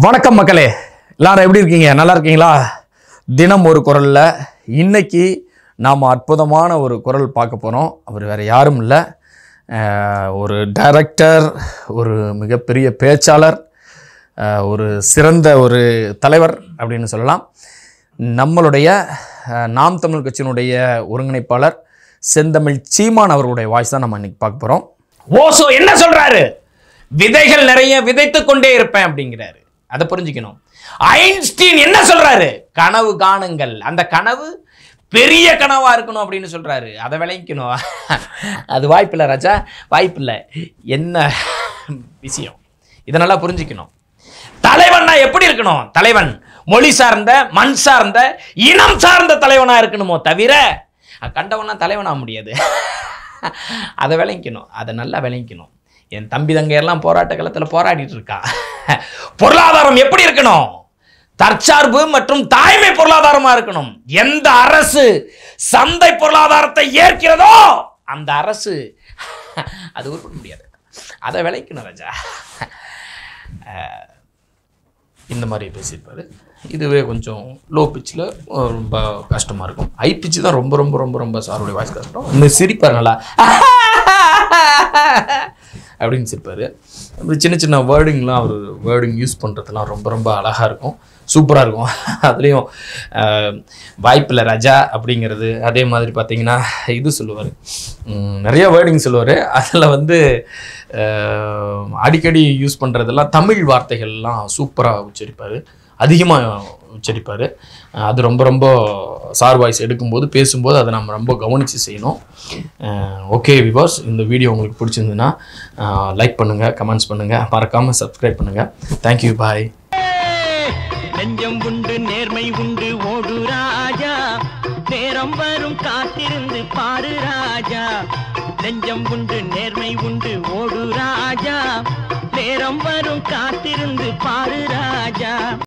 வணக்கம் மக்களே எல்லாரும் எப்படி இருக்கீங்க நல்லா இருக்கீங்களா தினம் ஒரு குரல்ல இன்னைக்கு நாம் அற்புதமான ஒரு குரல் பார்க்க போகிறோம் அவர் வேறு யாரும் இல்லை ஒரு டைரக்டர் ஒரு மிகப்பெரிய பேச்சாளர் அஹ், ஒரு சிறந்த ஒரு தலைவர் அப்படின்னு சொல்லலாம் நம்மளுடைய அஹ், நாம் தமிழ் கட்சியினுடைய ஒருங்கிணைப்பாளர் செந்தமிழ் சீமான் அவர்களுடைய வாய்ஸ் தான் நம்ம இன்னைக்கு பார்க்க போகிறோம் ஓசோ என்ன சொல்றாரு விதைகள் நிறைய விதைத்துக் கொண்டே இருப்பேன் அப்படிங்கிறாரு அதை புரிஞ்சுக்கணும் ஐன்ஸ்டீன் என்ன சொல்றாரு கனவு காணுங்கள் அந்த கனவு பெரிய கனவா இருக்கணும் அப்படின்னு சொல்றாரு அதை விளங்கிக்கணும் அது வாய்ப்பில்லை ராஜா வாய்ப்பில்லை என்ன விஷயம் இதை நல்லா புரிஞ்சுக்கணும் தலைவன்னா எப்படி இருக்கணும் தலைவன் மொழி சார்ந்த மண் சார்ந்த இனம் சார்ந்த தலைவனா இருக்கணுமோ தவிர கண்டவனா தலைவனா முடியாது அதை விளங்கிக்கணும் அதை நல்லா விளங்கிக்கணும் என் தம்பி தங்கை எல்லாம் போராட்ட காலத்தில் போராடிட்டு இருக்கா பொருளாதாரம் எப்படி இருக்கணும் தற்சார்பு மற்றும் தாய்மை பொருளாதாரமா இருக்கணும் எந்த அரசு சந்தை பொருளாதாரத்தை ஏற்கிறதோ அந்த அரசு அது உருப்பட முடியாது அதை விளைக்கணும் ராஜா இந்த மாதிரி பேசியிருப்பாரு இதுவே கொஞ்சம் லோ பிச்சில் ரொம்ப கஷ்டமாக இருக்கும் ஹை பிச்சு தான் ரொம்ப ரொம்ப ரொம்ப ரொம்ப சாருடைய வாய்ஸ் கஷ்டம் இந்த சிரிப்பார் நல்லா அப்படின்னு சிரிப்பார் அப்புறம் சின்ன சின்ன வேர்டிங்லாம் அவர் வேர்டிங் யூஸ் பண்ணுறதுலாம் ரொம்ப ரொம்ப அழகாக இருக்கும் சூப்பராக இருக்கும் அதுலேயும் வாய்ப்பில்லை ராஜா அப்படிங்கிறது அதே மாதிரி பார்த்தீங்கன்னா இது சொல்லுவார் நிறைய வேர்டிங் சொல்லுவார் அதில் வந்து அஹ், அடிக்கடி யூஸ் பண்ணுறதெல்லாம் தமிழ் வார்த்தைகள்லாம் சூப்பராக உச்சரிப்பார் அதிகமாக உச்சரிப்பார் அது ரொம்ப ரொம்ப சார் வாய்ஸ் எடுக்கும்போது பேசும்போது அதை நம்ம ரொம்ப கவனித்து செய்யணும் ஓகே விவாஸ் இந்த வீடியோ உங்களுக்கு பிடிச்சிருந்ததுன்னா லைக் பண்ணுங்கள் கமெண்ட்ஸ் பண்ணுங்கள் மறக்காமல் சப்ஸ்கிரைப் பண்ணுங்கள் தேங்க்யூ பாய் நெஞ்சம் உண்டு நேர்மை உண்டு ஓடு ராஜா நேரம் வரும் காத்திருந்து பாரு ராஜா நெஞ்சம் உண்டு நேர்மை உண்டு ஓடு ராஜா நேரம் வரும் காத்திருந்து பாரு ராஜா